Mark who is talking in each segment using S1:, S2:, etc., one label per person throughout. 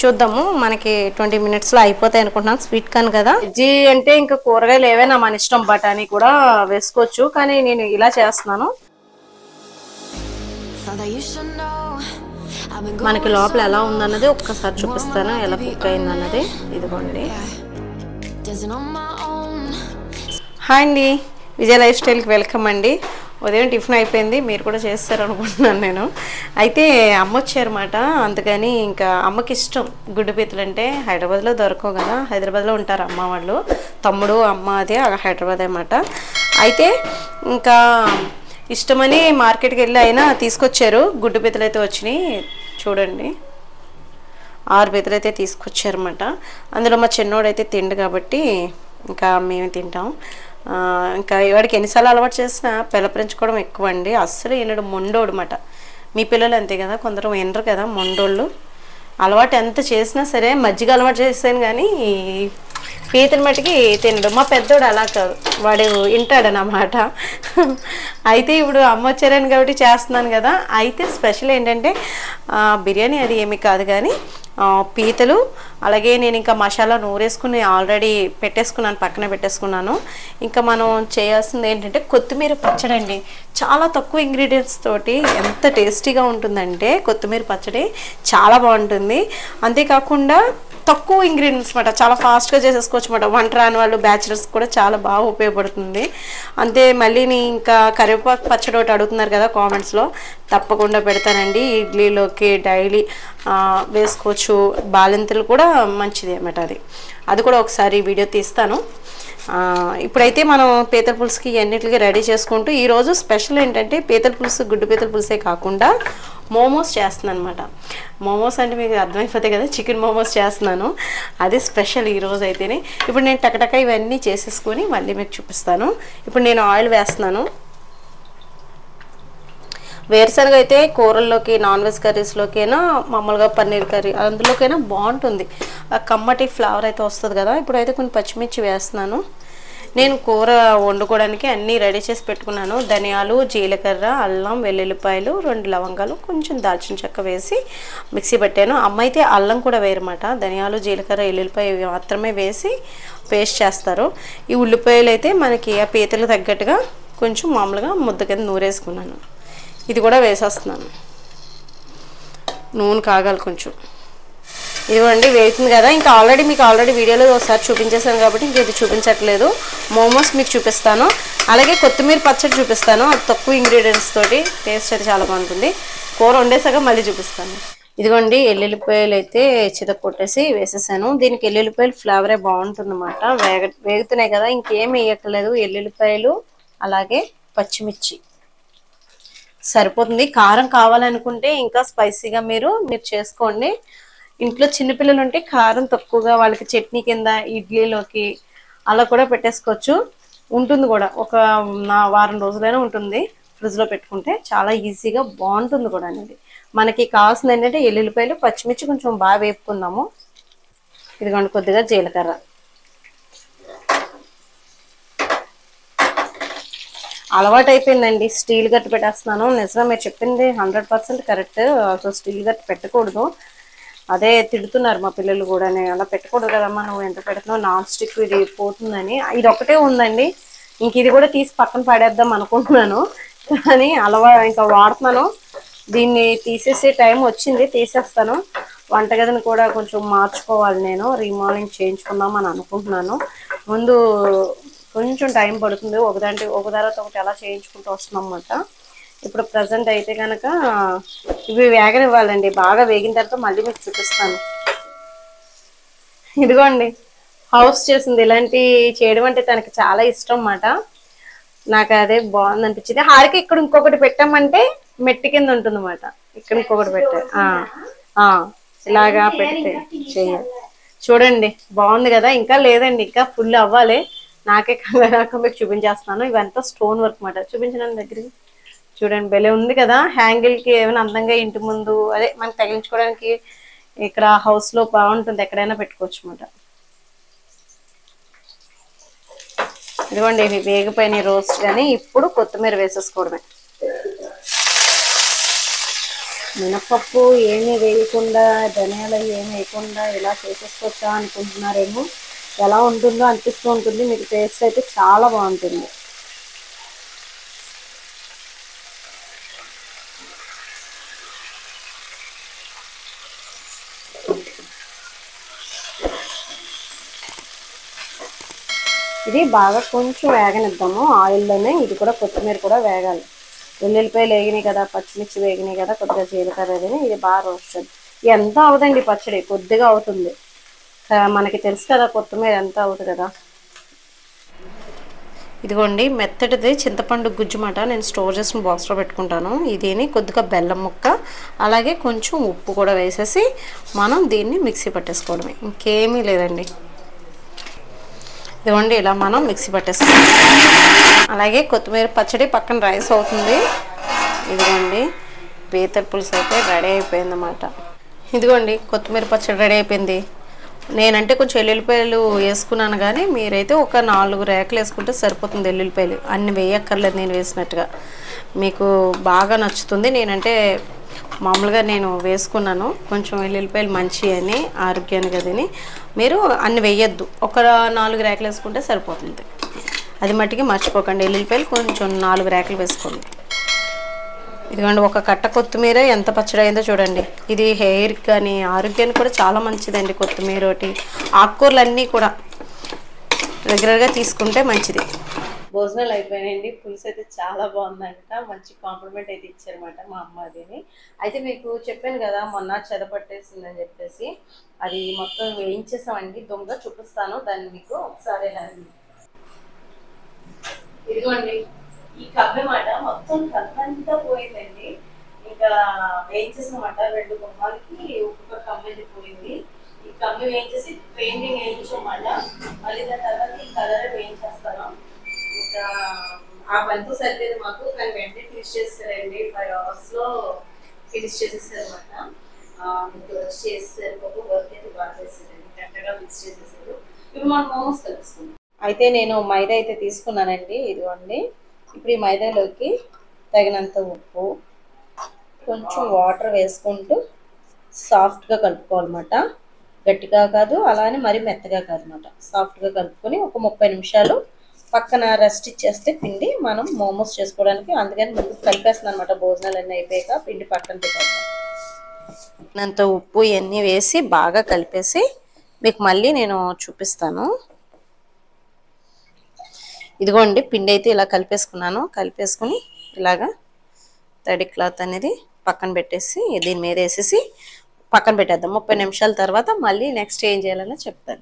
S1: చూద్దాము మనకి ట్వంటీ మినిట్స్లో అయిపోతాయి అనుకుంటున్నాను స్వీట్ కార్న్ కదా వెజ్జీ అంటే ఇంకా కూరగాయలు ఏవైనా మన ఇష్టం బఠానీ కూడా వేసుకోవచ్చు కానీ నేను ఇలా చేస్తున్నాను
S2: Thought that you should know. I've been going
S1: మనకి లోపల ఎలా ఉందన్నది ఒక్కసారి చూపిస్తాను ఎలా కుక్ అయిందన్నది ఇదిగోండి
S2: dancing on my own.
S1: Hi అండి విజయ లైఫ్ స్టైల్కి వెల్కమ్ అండి ఉదయం టిఫిన్ అయిపోయింది మీరు కూడా చేస్తారు అనుకుంటున్నాను నేను అయితే అమ్మ వచ్చారన్నమాట అందుకని ఇంకా అమ్మకి ఇష్టం గుడ్డు పీతలు అంటే హైదరాబాద్లో దొరకవు కదా హైదరాబాద్లో ఉంటారు అమ్మ వాళ్ళు తమ్ముడు అమ్మ అదే హైదరాబాద్ అన్నమాట అయితే ఇంకా ఇష్టమని మార్కెట్కి వెళ్ళి అయినా తీసుకొచ్చారు గుడ్డు పీతలు అయితే వచ్చినాయి చూడండి ఆరు బెదలు అయితే తీసుకొచ్చారన్నమాట అందులో మా చిన్నోడు అయితే తిండు కాబట్టి ఇంకా మేము తింటాం ఆ, ఇంకా వాడికి ఎన్నిసార్లు అలవాటు చేసినా పిల్లపరించుకోవడం ఎక్కువ అండి అస్సలు ఈయనడు మొండోడు అనమాట మీ పిల్లలు అంతే కదా కొందరు వినరు కదా మొండోళ్ళు అలవాటు ఎంత చేసినా సరే మజ్జిగ అలవాటు చేస్తాను కానీ పీతని మట్టుకి తినడు మా పెద్దోడు అలా కాదు వాడు వింటాడనమాట అయితే ఇప్పుడు అమ్మ వచ్చారని కాబట్టి చేస్తున్నాను కదా అయితే స్పెషల్ ఏంటంటే ఆ, బిర్యానీ అది ఏమీ కాదు కానీ ఆ, పీతలు అలాగే నేను ఇంకా మసాలా నూరేసుకుని ఆల్రెడీ పెట్టేసుకున్నాను పక్కన పెట్టేసుకున్నాను ఇంకా మనం చేయాల్సింది ఏంటంటే కొత్తిమీర పచ్చడి అండి చాలా తక్కువ ఇంగ్రీడియంట్స్ తోటి ఎంత టేస్టీగా ఉంటుందంటే కొత్తిమీర పచ్చడి చాలా బాగుంటుంది అంతేకాకుండా తక్కువ ఇంగ్రీడియంట్స్ అనమాట చాలా ఫాస్ట్గా చేసేసుకోవచ్చు అనమాట వంట రాని వాళ్ళు బ్యాచిలర్స్ కూడా చాలా బాగా ఉపయోగపడుతుంది అంతే మళ్ళీ నీ ఇంకా కరివేపాకు పచ్చడి ఒకటి అడుగుతున్నారు కదా కామెంట్స్లో తప్పకుండా పెడతానండి ఇడ్లీలోకి డైలీ వేసుకోవచ్చు బాలింతలు కూడా మంచిది అన్నమాట అది అది కూడా ఒకసారి వీడియో తీస్తాను ఆ, ఇప్పుడైతే మనం పీతల పులుసుకి అన్నిటికీ రెడీ చేసుకుంటూ ఈరోజు స్పెషల్ ఏంటంటే పీతల పులుసు గుడ్డు పీతల పులుసే కాకుండా మోమోస్ చేస్తున్నాను అనమాట మోమోస్ అంటే మీకు అర్థమైపోతాయి కదా చికెన్ మోమోస్ చేస్తున్నాను అది స్పెషల్ ఈరోజు అయితేనే ఇప్పుడు నేను టకటక ఇవన్నీ చేసేసుకొని మళ్ళీ మీకు చూపిస్తాను ఇప్పుడు నేను ఆయిల్ వేస్తున్నాను వేరుశనగ అయితే కూరల్లోకి నాన్ వెజ్ కర్రీస్లోకైనా మామూలుగా పన్నీర్ కర్రీ అందులోకైనా బాగుంటుంది ఆ కమ్మటి ఫ్లేవర్ అయితే వస్తుంది కదా ఇప్పుడు అయితే కొన్ని పచ్చిమిర్చి వేస్తున్నాను నేను కూర వండుకోవడానికి అన్నీ రెడీ చేసి పెట్టుకున్నాను ధనియాలు జీలకర్ర అల్లం వెల్లుల్లిపాయలు రెండు లవంగాలు కొంచెం దాల్చిన చెక్క వేసి మిక్సీ పెట్టాను అమ్మ అయితే అల్లం కూడా వేయరమాట ధనియాలు జీలకర్ర వెల్లుల్లిపాయ ఇవి మాత్రమే వేసి పేస్ట్ చేస్తారు ఈ ఉల్లిపాయలు అయితే మనకి ఆ పీతలకు తగ్గట్టుగా కొంచెం మామూలుగా ముద్ద కింద నూరేసుకున్నాను ఇది కూడా వేసేస్తున్నాను నూనె కాగాలి కొంచెం ఇదిగోండి వేగుతుంది కదా ఇంకా ఆల్రెడీ మీకు ఆల్రెడీ వీడియోలో ఒకసారి చూపించేశాను కాబట్టి ఇంక ఇది చూపించట్లేదు మోమోస్ మీకు చూపిస్తాను అలాగే కొత్తిమీర పచ్చడి చూపిస్తాను అది తక్కువ ఇంగ్రీడియంట్స్ తోటి టేస్ట్ అయితే చాలా బాగుంటుంది కూర వండేసాక మళ్ళీ చూపిస్తాను ఇదిగోండి ఎల్లుల్లిపాయలు అయితే చితక కొట్టేసి వేసేసాను దీనికి ఎల్లుల్లిపాయలు ఫ్లేవరే బాగుంటుంది అనమాట వేగ వేగుతున్నాయి కదా ఇంకేం వేయట్లేదు ఎల్లుల్లిపాయలు అలాగే పచ్చిమిర్చి సరిపోతుంది కారం కావాలనుకుంటే ఇంకా స్పైసీగా మీరు మీరు చేసుకోండి ఇంట్లో చిన్నపిల్లలు ఉంటే కారం తక్కువగా వాళ్ళకి చట్నీ కింద ఇడ్లీలోకి అలా కూడా పెట్టేసుకోవచ్చు ఉంటుంది కూడా ఒక నా వారం రోజులైనా ఉంటుంది ఫ్రిడ్జ్లో పెట్టుకుంటే చాలా ఈజీగా బాగుంటుంది కూడా అనేది మనకి కావాల్సింది ఏంటంటే ఎల్లుల్లిపాయలు పచ్చిమిర్చి కొంచెం బాగా వేపుకుందాము ఇదిగోండి కొద్దిగా జీలకర్ర అలవాటు అయిపోయిందండి స్టీల్ గట్టు పెట్టేస్తున్నాను నిజంగా మీరు చెప్పింది హండ్రెడ్ పర్సెంట్ కరెక్ట్ అసలు స్టీల్ గట్టు పెట్టకూడదు అదే తిడుతున్నారు మా పిల్లలు కూడా అలా పెట్టకూడదు కదమ్మా నువ్వు ఎంత పెడుతున్నావు నాన్ స్టిక్ ఇది పోతుందని ఇది ఒకటే ఉందండి ఇంక ఇది కూడా తీసి పక్కన పడేద్దాం అనుకుంటున్నాను కానీ అలవా ఇంకా వాడుతున్నాను దీన్ని తీసేసే టైం వచ్చింది తీసేస్తాను వంటగదిని కూడా కొంచెం మార్చుకోవాలి నేను రీమాలింగ్ చేయించుకుందాం అని అనుకుంటున్నాను ముందు కొంచెం టైం పడుతుంది ఒకదాంటి ఒక తర్వాత ఒకటి అలా చేయించుకుంటూ వస్తున్నాం అన్నమాట ఇప్పుడు ప్రజెంట్ అయితే కనుక ఇవి వేగనివ్వాలండి బాగా వేగిన తర్వాత మళ్ళీ మీకు చూపిస్తాను ఇదిగోండి హౌస్ చేసింది ఇలాంటి చేయడం అంటే తనకి చాలా ఇష్టం అన్నమాట నాకు అదే బాగుంది అనిపించింది హారిక ఇక్కడ ఇంకొకటి పెట్టామంటే మెట్టి కింద ఉంటుంది అనమాట ఇక్కడ ఇంకొకటి పెట్టా ఆ, ఆ, ఇలాగా పెడితే చెయ్యాలి చూడండి బాగుంది కదా ఇంకా లేదండి ఇంకా ఫుల్ అవ్వాలి నాకే కంగారాక మీకు చూపించేస్తున్నాను ఇవంతా స్టోన్ వర్క్ మాట చూపించడానికి దగ్గరికి చూడండి భలే ఉంది కదా హ్యాంగిల్ కి ఏమైనా అందంగా ఇంటి ముందు అదే మనకి తగిలించుకోవడానికి ఇక్కడ హౌస్ లో బాగుంటుంది ఎక్కడైనా పెట్టుకోవచ్చు అనమాట ఇదిగోండి ఇవి వేగిపోయిన రోస్ట్ కానీ ఇప్పుడు కొత్తిమీర వేసేసుకోవడమే మినపప్పు ఏమీ వేయకుండా ధనియాలు అవి ఏమి వేయకుండా ఇలా చేసేసుకోవచ్చా అనుకుంటున్నారేమో ఎలా ఉంటుందో అనిపిస్తూ ఉంటుంది మీకు టేస్ట్ అయితే చాలా బాగుంటుంది ఇది బాగా కొంచెం వేగనిద్దాము ఆయిల్లోనే ఇది కూడా కొత్తిమీర కూడా వేగాలి వెల్లుల్లిపాయలు వేగినాయి కదా పచ్చిమిర్చి వేగినాయి కదా కొద్దిగా జీలకర్ర వేగినాయి ఇది బాగా రోస్ట్ ఎంత అవుదండి పచ్చడి కొద్దిగా అవుతుంది ఆ, మనకి తెలుసు కదా కొత్తిమీర ఎంత అవుతుంది కదా ఇదిగోండి మెత్తటిది చింతపండు గుజ్జుమాట నేను స్టోర్ చేసిన బాక్స్లో పెట్టుకుంటాను ఇదిని కొద్దిగా బెల్లం ముక్క అలాగే కొంచెం ఉప్పు కూడా వేసేసి మనం దీన్ని మిక్సీ పట్టేసుకోవడమే ఇంకేమీ లేదండి ఇదిగోండి ఇలా మనం మిక్సీ పట్టేసుకోవాలి అలాగే కొత్తిమీర పచ్చడి పక్కన రైస్ అవుతుంది ఇదిగోండి పీతల పులుసు అయితే రెడీ అయిపోయింది అన్నమాట ఇదిగోండి కొత్తిమీర పచ్చడి రెడీ అయిపోయింది నేనంటే కొంచెం ఎల్లుల్లిపాయలు వేసుకున్నాను కానీ మీరైతే ఒక నాలుగు రేకలు వేసుకుంటే సరిపోతుంది ఎల్లుల్లిపాయలు అన్ని వేయక్కర్లేదు నేను వేసినట్టుగా మీకు బాగా నచ్చుతుంది నేనంటే మామూలుగా నేను వేసుకున్నాను కొంచెం ఎల్లుల్లిపాయలు మంచి అని ఆరోగ్యానికి అదని మీరు అన్ని వేయద్దు ఒక నాలుగు రేకలు వేసుకుంటే సరిపోతుంది అది మట్టికి మర్చిపోకండి ఎల్లుల్లిపాయలు కొంచెం నాలుగు రేకలు వేసుకోండి ఇదిగోండి ఒక కట్ట కొత్తిమీర ఎంత పచ్చడి అయిందో చూడండి ఇది హెయిర్ కానీ ఆరోగ్యానికి కూడా చాలా మంచిదండి కొత్తిమీర ఒకటి ఆకుకూరలు అన్నీ కూడా రెగ్యులర్గా తీసుకుంటే మంచిది భోజనాలు అయిపోయాయండి పులుసు అయితే చాలా బాగుందంట మంచి కాంప్లిమెంట్ అయితే ఇచ్చారన్నమాట మా అమ్మ అదిని అయితే మీకు చెప్పాను కదా మొన్న చెదపట్టేసిందని చెప్పేసి అది మొత్తం వేయించేసామండి దొంగ చూపిస్తాను దాన్ని మీకు ఒకసారి రండి. ఇదిగోండి ఈ కబ్బె మాట మొత్తం కబ్బంతా పోయిందండి ఇంకా వేయించేసామాట రెండు గుమ్మాలకి ఒక్కొక్క కమ్మెది పోయింది ఈ కమ్మి వేయించేసి పెయింటింగ్ వేయించమాట మళ్ళీ దాని తర్వాత ఈ కలర్ వేయించేస్తాను ఇంకా ఆ పనితో సరిపోయేది మాకు కానీ వెంటనే ఫినిష్ చేస్తారండి ఫైవ్ అవర్స్ లో ఫినిష్ చేసేసారు అనమాట మీకు వచ్చి చేసేసారు పాపం వర్క్ అయితే బాగా చేశారండి కరెక్ట్గా ఫిక్స్ చేసేసారు ఇప్పుడు మనం మోమోస్ కలుపుకుందాం అయితే నేను మైదా అయితే తీసుకున్నానండి ఇదిగోండి ఇప్పుడు ఈ మైదాలోకి తగినంత ఉప్పు కొంచెం వాటర్ వేసుకుంటూ సాఫ్ట్గా కలుపుకోవాలన్నమాట గట్టిగా కాదు అలానే మరి మెత్తగా కాదు అనమాట సాఫ్ట్గా కలుపుకొని ఒక ముప్పై నిమిషాలు పక్కన రెస్ట్ ఇచ్చేస్తే పిండి మనం మోమోస్ చేసుకోవడానికి అందుకని ముందు కలిపేస్తున్నాను అనమాట భోజనాలు అన్నీ అయిపోయాక పిండి పక్కన పెట్టేద్దాం అంత ఉప్పు ఇవన్నీ వేసి బాగా కలిపేసి మీకు మళ్ళీ నేను చూపిస్తాను ఇదిగోండి పిండి అయితే ఇలా కలిపేసుకున్నాను కలిపేసుకుని ఇలాగా తడి క్లాత్ అనేది పక్కన పెట్టేసి దీని మీద వేసేసి పక్కన పెట్టేద్దాం ముప్పై నిమిషాల తర్వాత మళ్ళీ నెక్స్ట్ ఏం చేయాలని చెప్తాను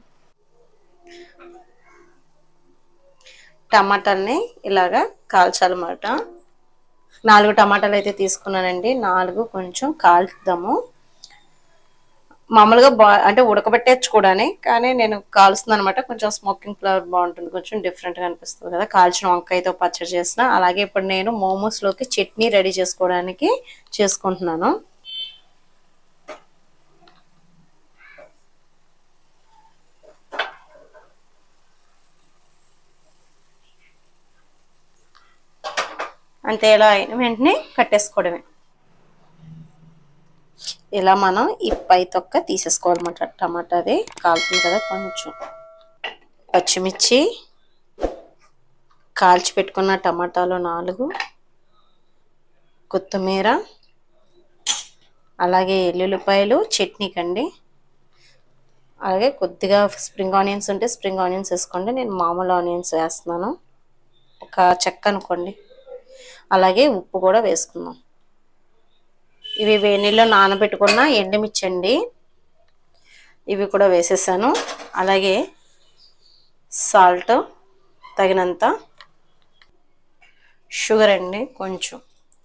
S1: టమాటాలని ఇలాగా కాల్చాలన్నమాట నాలుగు టమాటాలు అయితే తీసుకున్నానండి నాలుగు కొంచెం కాల్చుదాము మామూలుగా బా అంటే ఉడకబెట్టచ్చు కూడానే కానీ నేను కాలుస్తున్నాను అనమాట కొంచెం స్మోకింగ్ ఫ్లేవర్ బాగుంటుంది కొంచెం డిఫరెంట్గా అనిపిస్తుంది కదా కాల్చిన వంకాయతో పచ్చడి చేసిన అలాగే ఇప్పుడు నేను మోమోస్లోకి చట్నీ రెడీ చేసుకోవడానికి చేసుకుంటున్నాను అంతే ఇలా అయిన వెంటనే కట్టేసుకోవడమే ఇలా మనం ఈ పై తొక్క తీసేసుకోవాలన్నమాట టమాటా అది కాలుతుంది కదా కొంచెం పచ్చిమిర్చి కాల్చి పెట్టుకున్న టమాటాలు నాలుగు కొత్తిమీర అలాగే ఎల్లుల్లిపాయలు చట్నీకి అండి అలాగే కొద్దిగా స్ప్రింగ్ ఆనియన్స్ ఉంటే స్ప్రింగ్ ఆనియన్స్ వేసుకోండి నేను మామూలు ఆనియన్స్ వేస్తున్నాను ఒక చెక్క అనుకోండి అలాగే ఉప్పు కూడా వేసుకుందాం ఇవి వేణీలో నానబెట్టుకున్న ఎండుమిర్చి అండి ఇవి కూడా వేసేసాను అలాగే సాల్ట్ తగినంత షుగర్ అండి కొంచెం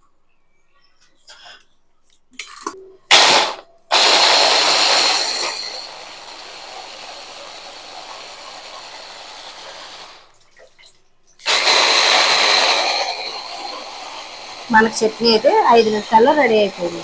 S1: మనకు చట్నీ అయితే ఐదు నిమిషాల్లో రెడీ అయిపోయింది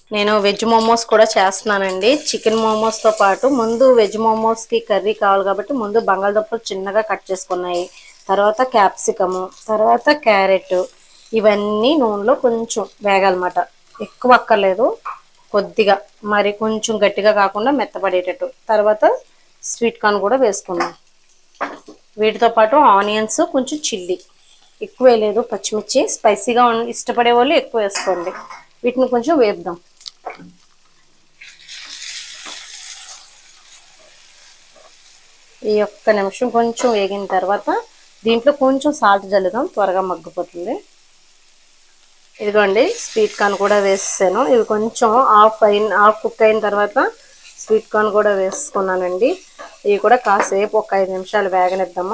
S1: నేను వెజ్ మోమోస్ కూడా చేస్తున్నానండి చికెన్ మోమోస్తో పాటు ముందు వెజ్ మోమోస్కి కర్రీ కావాలి కాబట్టి ముందు బంగాళదుంపలు చిన్నగా కట్ చేసుకున్నాయి తర్వాత క్యాప్సికము తర్వాత క్యారెట్ ఇవన్నీ నూనెలో కొంచెం వేగాలన్నమాట ఎక్కువ అక్కర్లేదు కొద్దిగా మరి కొంచెం గట్టిగా కాకుండా మెత్తపడేటట్టు తర్వాత స్వీట్ కార్న్ కూడా వేసుకున్నాం వీటితో పాటు ఆనియన్స్ కొంచెం చిల్లీ ఎక్కువ వేయలేదు పచ్చిమిర్చి స్పైసీగా ఉన్న- ఇష్టపడే వాళ్ళు ఎక్కువ వేసుకోండి వీటిని కొంచెం వేపుదాం ఈ ఒక్క నిమిషం కొంచెం వేగిన తర్వాత దీంట్లో కొంచెం సాల్ట్ జల్లుదాం త్వరగా మగ్గిపోతుంది ఇదిగోండి స్వీట్ కార్న్ కూడా వేసాను ఇవి కొంచెం ఆఫ్ అయిన ఆఫ్ కుక్ అయిన తర్వాత స్వీట్ కార్న్ కూడా వేసుకున్నానండి ఇవి కూడా కాసేపు ఒక ఐదు నిమిషాలు వేగనిద్దాము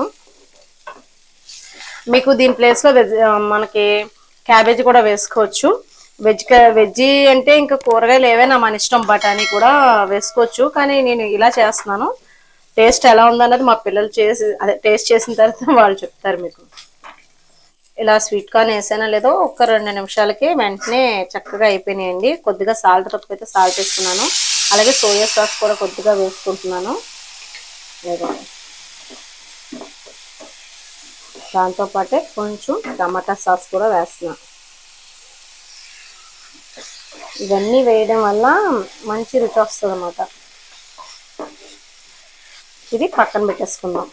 S1: మీకు దీని ప్లేస్లో వెజ్ ఆ, మనకి క్యాబేజ్ కూడా వేసుకోవచ్చు వెజ్ వెజ్ అంటే ఇంకా కూరగాయలు ఏవైనా మన ఇష్టం బఠానీ కూడా వేసుకోవచ్చు కానీ నేను ఇలా చేస్తున్నాను టేస్ట్ ఎలా ఉందన్నది మా పిల్లలు చేసి అదే టేస్ట్ చేసిన తర్వాత వాళ్ళు చెప్తారు మీకు ఇలా స్వీట్ కార్న్ వేసానో లేదో ఒక రెండు నిమిషాలకి వెంటనే చక్కగా అయిపోయినాయండి కొద్దిగా సాల్ట్ తక్కువైతే సాల్ట్ వేసుకున్నాను అలాగే సోయా సాస్ కూడా కొద్దిగా వేసుకుంటున్నాను ఏదో దాంతో పాటే కొంచెం టమాటా సాస్ కూడా వేస్తున్నాను ఇవన్నీ వేయడం వల్ల మంచి రుచి వస్తుంది అన్నమాట ఇది పక్కన పెట్టేసుకుందాం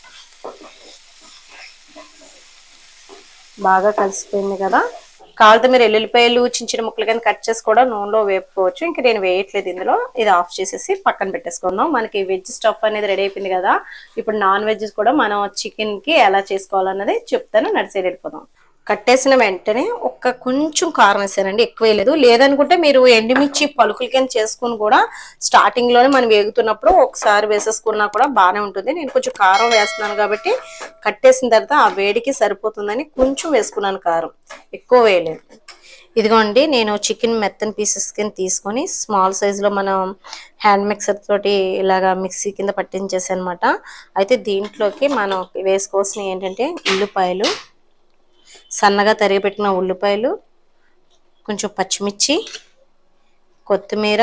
S1: బాగా కలిసిపోయింది కదా కావాలంటే మీరు ఎల్లుల్లిపాయలు చిన్న చిన్న ముక్కలు కింద కట్ చేసి కూడా నూనెలో వేపుకోవచ్చు ఇంకా నేను వేయట్లేదు ఇందులో ఇది ఆఫ్ చేసేసి పక్కన పెట్టేసుకుందాం మనకి వెజ్ స్టఫ్ అనేది రెడీ అయిపోయింది కదా ఇప్పుడు నాన్ వెజ్ కూడా మనం చికెన్ కి ఎలా చేసుకోవాలన్నది చెప్తాను నడిచేది వెళ్ళిపోదాం కట్టేసిన వెంటనే ఒక్క కొంచెం కారం వేసానండి ఎక్కువ వేయలేదు లేదనుకుంటే మీరు ఎండుమిర్చి పలుకుల కింద చేసుకుని కూడా స్టార్టింగ్ లోనే మనం వేగుతున్నప్పుడు ఒకసారి వేసేసుకున్నా కూడా బాగానే ఉంటుంది నేను కొంచెం కారం వేస్తున్నాను కాబట్టి కట్టేసిన తర్వాత ఆ వేడికి సరిపోతుందని కొంచెం వేసుకున్నాను కారం ఎక్కువ వేయలేదు ఇదిగోండి నేను చికెన్ మెత్తని పీసెస్ కింద తీసుకొని స్మాల్ సైజులో మనం హ్యాండ్ మిక్సర్ తోటి ఇలాగా మిక్సీ కింద పట్టించేసాను అనమాట అయితే దీంట్లోకి మనం వేసుకోవాల్సినవి ఏంటంటే ఉల్లిపాయలు సన్నగా తరిగి పెట్టిన ఉల్లిపాయలు కొంచెం పచ్చిమిర్చి కొత్తిమీర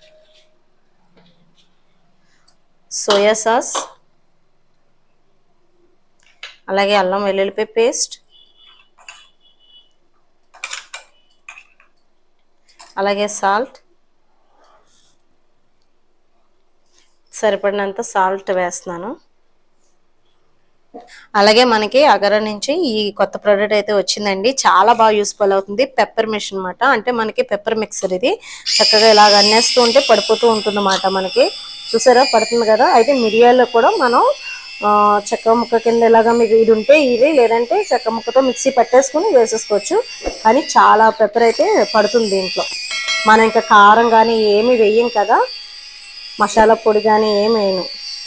S1: సోయా సాస్ అలాగే అల్లం వెల్లుల్లిపాయ పేస్ట్ అలాగే సాల్ట్ సరిపడినంత సాల్ట్ వేస్తున్నాను అలాగే మనకి అగర నుంచి ఈ కొత్త ప్రోడక్ట్ అయితే వచ్చిందండి చాలా బాగా యూస్ఫుల్ అవుతుంది పెప్పర్ మిష్ అనమాట అంటే మనకి పెప్పర్ మిక్సర్ ఇది చక్కగా ఇలాగ అన్నేస్తూ ఉంటే పడిపోతూ ఉంటుంది మనకి చూసారా పడుతుంది కదా అయితే మిరియాలు కూడా మనం ఆ, చెక్క ముక్క కింద ఇలాగా మీకు ఇది ఉంటే ఇది లేదంటే చెక్క ముక్కతో మిక్సీ పట్టేసుకుని వేసేసుకోవచ్చు కానీ చాలా పెప్పర్ అయితే పడుతుంది దీంట్లో మనం ఇంకా కారం కానీ ఏమి వేయం కదా మసాలా పొడి కానీ ఏమి వేయను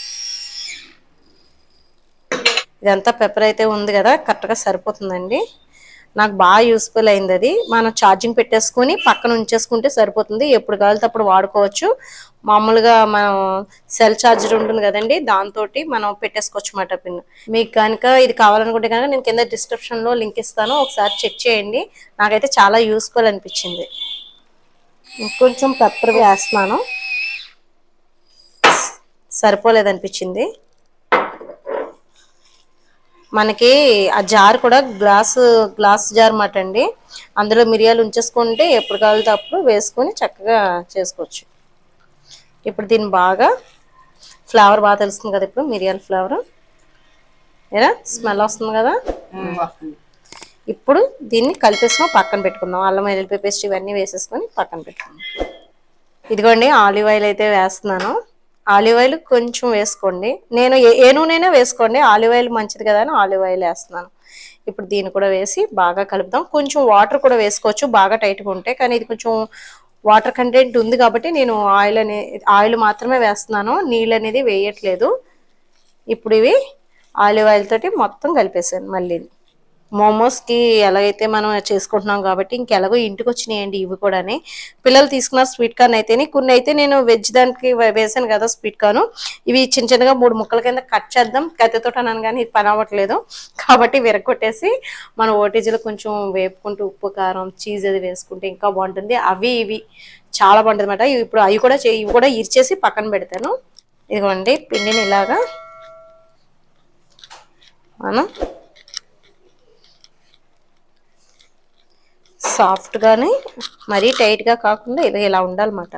S1: ఇదంతా పెప్పర్ అయితే ఉంది కదా కరెక్ట్గా సరిపోతుందండి నాకు బాగా యూస్ఫుల్ అయింది అది మనం ఛార్జింగ్ పెట్టేసుకొని పక్కన ఉంచేసుకుంటే సరిపోతుంది ఎప్పుడు కావాలితే అప్పుడు వాడుకోవచ్చు మామూలుగా మనం సెల్ ఛార్జర్ ఉంటుంది కదండి దాంతో మనం పెట్టేసుకోవచ్చు అన్నమాట పిన్ మీకు కనుక ఇది కావాలనుకుంటే కనుక నేను కింద డిస్క్రిప్షన్లో లింక్ ఇస్తాను ఒకసారి చెక్ చేయండి నాకైతే చాలా యూస్ఫుల్ అనిపించింది ఇంకొంచెం పెప్పర్ వేస్తున్నాను సరిపోలేదనిపించింది మనకి ఆ జార్ కూడా గ్లాస్ గ్లాస్ జార్ మాట అండి అందులో మిరియాలు ఉంచేసుకుంటే ఎప్పుడు కావాలితే అప్పుడు వేసుకొని చక్కగా చేసుకోవచ్చు ఇప్పుడు దీన్ని బాగా ఫ్లేవర్ బాగా తెలుస్తుంది కదా ఇప్పుడు మిరియాల ఫ్లేవర్ ఏరా స్మెల్ వస్తుంది కదా ఇప్పుడు దీన్ని కలిపేసుకొని పక్కన పెట్టుకుందాం అల్లం వెల్లుల్లిపాయ పేస్ట్ ఇవన్నీ వేసేసుకొని పక్కన పెట్టుకుందాం ఇదిగోండి ఆలివ్ ఆయిల్ అయితే వేస్తున్నాను ఆలివ్ ఆయిల్ కొంచెం వేసుకోండి నేను ఏ- ఏ నూనెైనా వేసుకోండి ఆలివ్ ఆయిల్ మంచిది కదా అని ఆలివ్ ఆయిల్ వేస్తున్నాను ఇప్పుడు దీన్ని కూడా వేసి బాగా కలుపుదాం కొంచెం వాటర్ కూడా వేసుకోవచ్చు బాగా టైట్గా ఉంటే కానీ ఇది కొంచెం వాటర్ కంటెంట్ ఉంది కాబట్టి నేను ఆయిల్ అనే ఆయిల్ మాత్రమే వేస్తున్నాను నీళ్ళు అనేది వేయట్లేదు ఇప్పుడు ఇవి ఆలివ్ ఆయిల్ తోటి మొత్తం కలిపేసాను మళ్ళీ మోమోస్కి ఎలాగైతే మనం చేసుకుంటున్నాం కాబట్టి ఇంకెలాగో ఇంటికి వచ్చినాయండి ఇవి కూడాని పిల్లలు తీసుకున్న స్వీట్ కార్న్ అయితేనే కొన్ని అయితే నేను వెజ్ దానికి వే- వేసాను కదా స్వీట్ కార్న్ ఇవి చిన్న చిన్నగా మూడు ముక్కల కింద కట్ చేద్దాం కత్తితో అన్నాను కానీ ఇది పని అవ్వట్లేదు కాబట్టి విరగొట్టేసి మనం ఓటీజీలో కొంచెం వేపుకుంటూ ఉప్పు కారం చీజ్ అది వేసుకుంటే ఇంకా బాగుంటుంది అవి ఇవి చాలా బాగుంటుంది అనమాట ఇప్పుడు అవి కూడా చే- ఇవి కూడా ఇరిచేసి పక్కన పెడతాను ఇదిగోండి పిండిని ఇలాగా మనం సాఫ్ట్గానే మరీ టైట్గా కాకుండా ఇలా ఇలా ఉండాలన్నమాట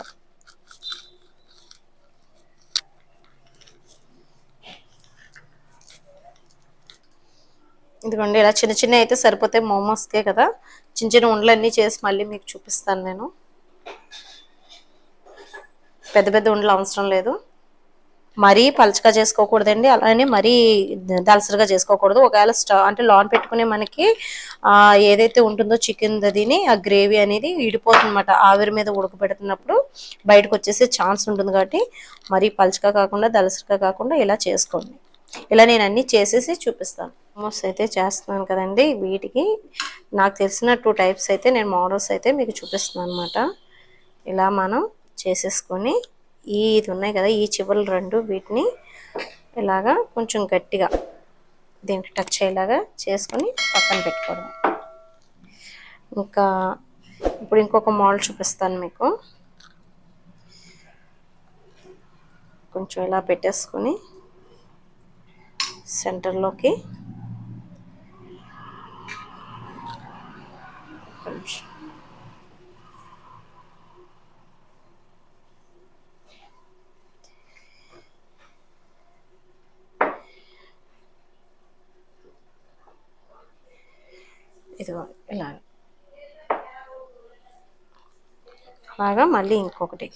S1: ఇదిగోండి ఇలా చిన్న చిన్న అయితే సరిపోతాయి మోమోస్కే కదా చిన్న చిన్న ఉండలన్నీ చేసి మళ్ళీ మీకు చూపిస్తాను నేను పెద్ద పెద్ద ఉండలు అవసరం లేదు మరీ పలచగా చేసుకోకూడదండి అలానే మరీ దలసరిగా చేసుకోకూడదు ఒకవేళ స్టవ్ అంటే లాన్ పెట్టుకునే మనకి ఆ, ఏదైతే ఉంటుందో చికెన్ దదిని ఆ గ్రేవీ అనేది ఇడిపోతుంది అనమాట ఆవిరి మీద ఉడకబెడుతున్నప్పుడు బయటకు వచ్చేసే ఛాన్స్ ఉంటుంది కాబట్టి మరీ పలచగా కాకుండా దలసరిగా కాకుండా ఇలా చేసుకోండి ఇలా నేను అన్ని చేసేసి చూపిస్తాను మోమోస్ అయితే చేస్తున్నాను కదండి వీటికి నాకు తెలిసిన టూ టైప్స్ అయితే నేను మోడల్స్ అయితే మీకు చూపిస్తున్నాను అనమాట ఇలా మనం చేసేసుకొని ఈ ఇది ఉన్నాయి కదా ఈ చివరలు రెండు వీటిని ఇలాగా కొంచెం గట్టిగా దీనికి టచ్ అయ్యేలాగా చేసుకొని పక్కన పెట్టుకోవడం ఇంకా ఇప్పుడు ఇంకొక మోడల్ చూపిస్తాను మీకు కొంచెం ఇలా పెట్టేసుకొని సెంటర్లోకి కొంచెం ఇదిగో ఇలా అలాగా మళ్ళీ ఇంకొకటి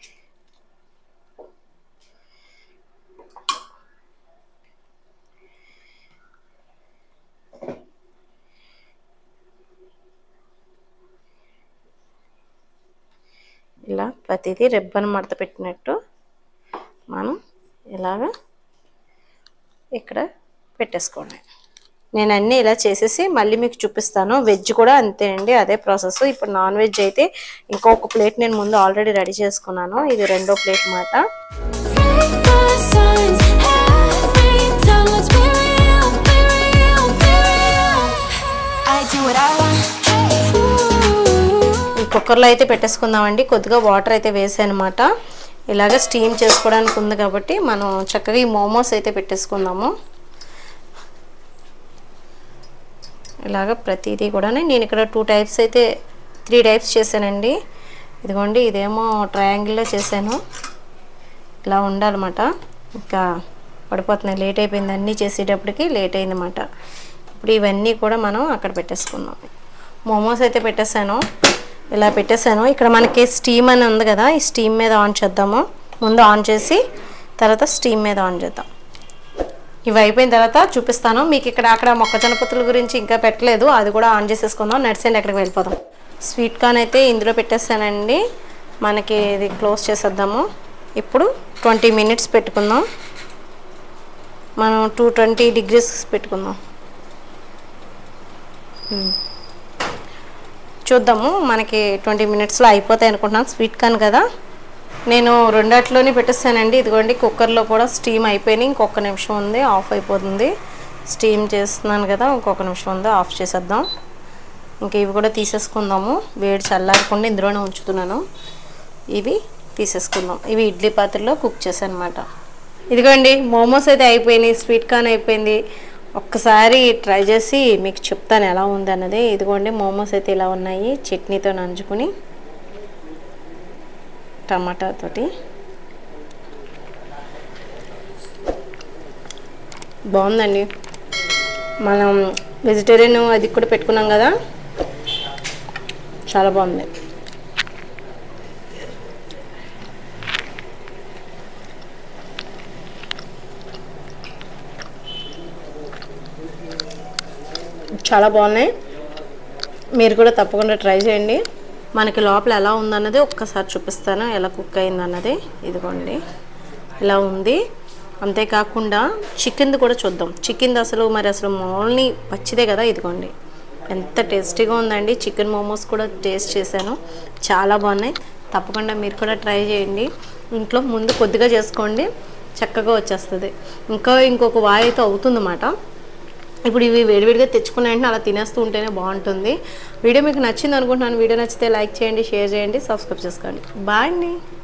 S1: ఇలా ప్రతిదీ రిబ్బన్ మడత పెట్టినట్టు మనం ఇలాగా ఇక్కడ పెట్టేసుకోండి నేను అన్నీ ఇలా చేసేసి మళ్ళీ మీకు చూపిస్తాను వెజ్ కూడా అంతే అండి అదే ప్రాసెస్ ఇప్పుడు నాన్ వెజ్ అయితే ఇంకొక ప్లేట్ నేను ముందు ఆల్రెడీ రెడీ చేసుకున్నాను ఇది రెండో ప్లేట్ మాట
S2: Break the signs every time. Let's be real, be real, be real. I do what I want. Ooh.
S1: ఈ కుక్కర్లో అయితే పెట్టేసుకుందామండి కొద్దిగా వాటర్ అయితే వేసాను అనమాట ఇలాగ స్టీమ్ చేసుకోవడానికి ఉంది కాబట్టి మనం చక్కగా ఈ మోమోస్ అయితే పెట్టేసుకుందాము ఇలాగ ప్రతిదీ కూడా నేను ఇక్కడ టూ టైప్స్ అయితే త్రీ టైప్స్ చేశానండి ఇదిగోండి ఇదేమో ట్రయాంగిల్లో చేశాను ఇలా ఉండాలన్నమాట ఇంకా పడిపోతున్నాయి లేట్ అయిపోయింది అన్నీ చేసేటప్పటికి లేట్ అయిందన్నమాట ఇప్పుడు ఇవన్నీ కూడా మనం అక్కడ పెట్టేసుకుందాం మోమోస్ అయితే పెట్టేశాను ఇలా పెట్టేశాను ఇక్కడ మనకి స్టీమ్ అని ఉంది కదా ఈ స్టీమ్ మీద ఆన్ చేద్దాము ముందు ఆన్ చేసి తర్వాత స్టీమ్ మీద ఆన్ చేద్దాం ఇవి అయిపోయిన తర్వాత చూపిస్తాను మీకు ఇక్కడ అక్కడ మొక్కజొన్న పొత్తుల గురించి ఇంకా పెట్టలేదు అది కూడా ఆన్ చేసేసుకుందాం నెట్ సైడ్ ఎక్కడికి వెళ్ళిపోదాం స్వీట్ కార్న్ అయితే ఇందులో పెట్టేస్తానండి మనకి ఇది క్లోజ్ చేసేద్దాము ఇప్పుడు ట్వంటీ మినిట్స్ పెట్టుకుందాం మనం టూ ట్వంటీ డిగ్రీస్ పెట్టుకుందాం ఉమ్. చూద్దాము మనకి ట్వంటీ మినిట్స్లో అయిపోతాయి అనుకుంటున్నాను స్వీట్ కార్న్ కదా నేను రెండట్లోనే పెట్టేస్తానండి ఇదిగోండి కుక్కర్లో కూడా స్టీమ్ అయిపోయినాయి ఇంకొక నిమిషం ఉంది ఆఫ్ అయిపోతుంది స్టీమ్ చేస్తున్నాను కదా ఇంకొక నిమిషం ఉంది ఆఫ్ చేసేద్దాం ఇంకా ఇవి కూడా తీసేసుకుందాము వేడి చల్లారకుండా ఇందులోనే ఉంచుతున్నాను ఇవి తీసేసుకుందాం ఇవి ఇడ్లీ పాత్రలో కుక్ చేశాను అనమాట ఇదిగోండి మోమోస్ అయితే అయిపోయినాయి స్వీట్ కార్న్ అయిపోయింది ఒక్కసారి ట్రై చేసి మీకు చెప్తాను ఎలా ఉంది అన్నది ఇదిగోండి మోమోస్ అయితే ఇలా ఉన్నాయి చట్నీతో నంచుకుని టమాటా తోటి బాగుందండి మనం వెజిటేరియన్ అది కూడా పెట్టుకున్నాం కదా చాలా బాగుంది చాలా బాగున్నాయి మీరు కూడా తప్పకుండా ట్రై చేయండి మనకి లోపల ఎలా ఉందన్నది ఒక్కసారి చూపిస్తాను ఎలా కుక్ అయింది అన్నది ఇదిగోండి ఇలా ఉంది అంతేకాకుండా చికెన్ది కూడా చూద్దాం చికెన్ది అసలు మరి అసలు మామూలుని పచ్చిదే కదా ఇదిగోండి ఎంత టేస్టీగా ఉందండి చికెన్ మోమోస్ కూడా టేస్ట్ చేశాను చాలా బాగున్నాయి తప్పకుండా మీరు కూడా ట్రై చేయండి ఇంట్లో ముందు కొద్దిగా చేసుకోండి చక్కగా వచ్చేస్తుంది ఇంకా ఇంకొక వాయి అయితే అవుతుందన్నమాట ఇప్పుడు ఇవి వేడివేడిగా తెచ్చుకున్న వెంటనే అలా తినేస్తూ ఉంటేనే బాగుంటుంది వీడియో మీకు నచ్చింది అనుకుంటున్నాను వీడియో నచ్చితే లైక్ చేయండి షేర్ చేయండి సబ్స్క్రైబ్ చేసుకోండి బాయ్ అండి